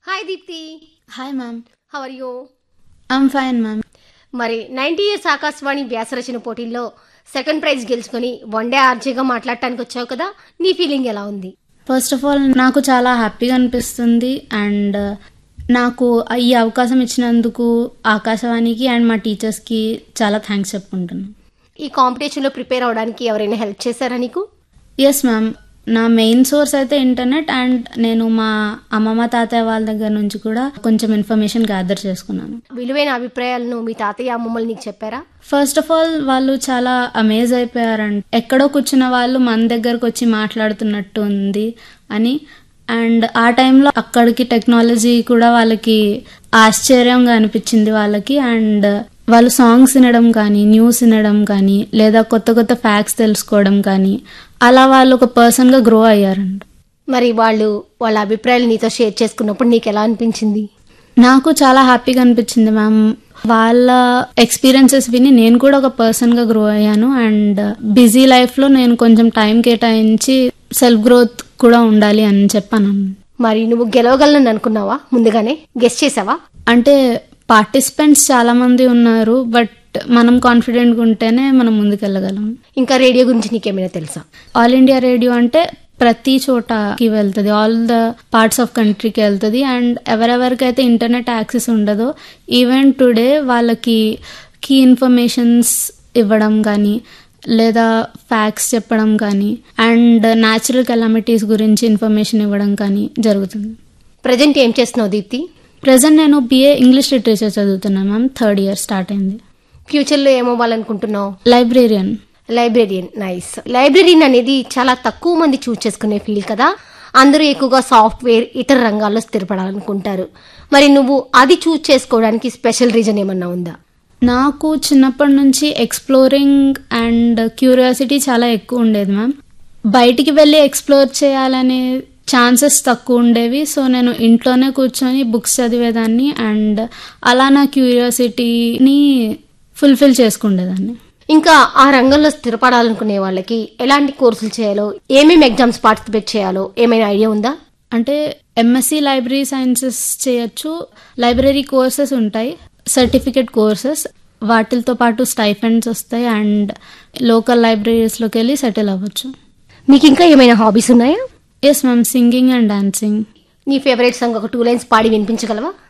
hi Deepthi hi ma'am how are you I'm fine ma'am మరి ninety years Akashvani వ్యాసరచన పోటీల్లో second prize గెలుచుకొని one day ఆర్జేగా మాట్లాడటానికి వచ్చావు కదా నీ ఫీలింగ్ ఎలా ఉంది ఫస్ట్ ఆఫ్ ఆల్ నాకు చాలా హ్యాపీగా అనిపిస్తుంది అండ్ నాకు ఈ అవకాశం ఇచ్చినందుకు ఆకాశవాణికి అండ్ మా టీచర్స్కి చాలా థ్యాంక్స్ చెప్పుకుంటున్నాను ఈ కాంపిటీషన్లో ప్రిపేర్ అవడానికి ఎవరైనా హెల్ప్ చేశారా నీకు ఎస్ మ్యామ్ నా మెయిన్ సోర్స్ అయితే ఇంటర్నెట్ అండ్ నేను మా అమ్మమ్మ తాతయ్య వాళ్ళ దగ్గర నుంచి కూడా కొంచెం ఇన్ఫర్మేషన్ గ్యాదర్ చేసుకున్నాను విలువైన అభిప్రాయాలను మీ తాతయ్య అమ్మమ్మలు నీకు చెప్పారా ఫస్ట్ ఆఫ్ ఆల్ వాళ్ళు చాలా అమేజ్ అయిపోయారంట ఎక్కడో కూర్చున్న వాళ్ళు మన దగ్గరకు వచ్చి మాట్లాడుతున్నట్టు ఉంది అని అండ్ ఆ టైంలో అక్కడికి టెక్నాలజీ కూడా వాళ్ళకి ఆశ్చర్యంగా అనిపించింది వాళ్ళకి అండ్ వాళ్ళు సాంగ్స్ వినడం కానీ న్యూస్ వినడం కానీ లేదా కొత్త కొత్త ఫ్యాక్ట్స్ తెలుసుకోవడం కానీ అలా వాళ్ళు ఒక పర్సన్గా గ్రో అయ్యారంట మరి వాళ్ళు వాళ్ళ అభిప్రాయాలు నీతో షేర్ చేసుకున్నప్పుడు నీకు ఎలా అనిపించింది నాకు చాలా హ్యాపీగా అనిపించింది మ్యామ్ వాళ్ళ ఎక్స్పీరియన్సెస్ విని నేను కూడా ఒక పర్సన్ గా గ్రో అయ్యాను అండ్ బిజీ లైఫ్ లో నేను కొంచెం టైం కేటాయించి సెల్ఫ్ గ్రోత్ కూడా ఉండాలి అని చెప్పాను మరి నువ్వు గెలవగలను అనుకున్నావా ముందుగానే గెస్ట్ చేసావా అంటే పార్టిసిపెంట్స్ చాలా మంది ఉన్నారు బట్ మనం కాన్ఫిడెంట్ గా ఉంటేనే మనం ముందుకెళ్ళగలం ఇంకా రేడియో గురించి నీకేమైనా తెలుసా ఆల్ ఇండియా రేడియో అంటే ప్రతి చోటకి వెళ్తుంది ఆల్ ద పార్ట్స్ ఆఫ్ కంట్రీకి వెళ్తుంది అండ్ ఎవరెవరికైతే ఇంటర్నెట్ యాక్సెస్ ఉండదో ఈవెన్ టుడే వాళ్ళకి కీ ఇన్ఫర్మేషన్స్ ఇవ్వడం కానీ లేదా ఫ్యాక్ట్స్ చెప్పడం కానీ అండ్ న్యాచురల్ కెలామిటీస్ గురించి ఇన్ఫర్మేషన్ ఇవ్వడం కానీ జరుగుతుంది ప్రజెంట్ ఏం చేస్తున్నావు దీప్తి ప్రజెంట్ నేను బిఏ ఇంగ్లీష్ లిటరేచర్ చదువుతున్నాను మ్యామ్ థర్డ్ ఇయర్ స్టార్ట్ అయింది ఫ్యూచర్లో ఏమవ్వాలనుకుంటున్నావు లైబ్రేరియన్ లైబ్రేరియన్ నైస్ లైబ్రరీన్ అనేది చాలా తక్కువ మంది చూస్ చేసుకునే ఫీల్ కదా అందరూ ఎక్కువగా సాఫ్ట్వేర్ ఇతర రంగాల్లో స్థిరపడాలనుకుంటారు మరి నువ్వు అది చూస్ చేసుకోవడానికి స్పెషల్ రీజన్ ఏమన్నా ఉందా నాకు చిన్నప్పటి నుంచి ఎక్స్ప్లోరింగ్ అండ్ క్యూరియాసిటీ చాలా ఎక్కువ ఉండేది మ్యామ్ బయటికి వెళ్ళి ఎక్స్ప్లోర్ చేయాలనే ఛాన్సెస్ తక్కువ ఉండేవి సో నేను ఇంట్లోనే కూర్చొని బుక్స్ చదివేదాన్ని అండ్ అలా నా క్యూరియాసిటీని ఫుల్ఫిల్ చేసుకుండేదాన్ని ఇంకా ఆ రంగంలో స్థిరపడాలనుకునే వాళ్ళకి ఎలాంటి కోర్సులు చేయాలో ఏమేమి ఎగ్జామ్స్ పార్టిసిపేట్ చేయాలో ఏమైనా ఐడియా ఉందా అంటే ఎంఎస్సి లైబ్రరీ సైన్సెస్ చేయొచ్చు లైబ్రరీ కోర్సెస్ ఉంటాయి సర్టిఫికేట్ కోర్సెస్ వాటితో పాటు స్టైఫండ్స్ వస్తాయి అండ్ లోకల్ లైబ్రరీస్లోకి వెళ్ళి సెటిల్ అవ్వచ్చు మీకు ఇంకా ఏమైనా హాబీస్ ఉన్నాయా yes ma'am singing and dancing నీ ఫేవరెట్ సాంగ్ ఒక టూ లైన్స్ పాడి వినిపించగలవా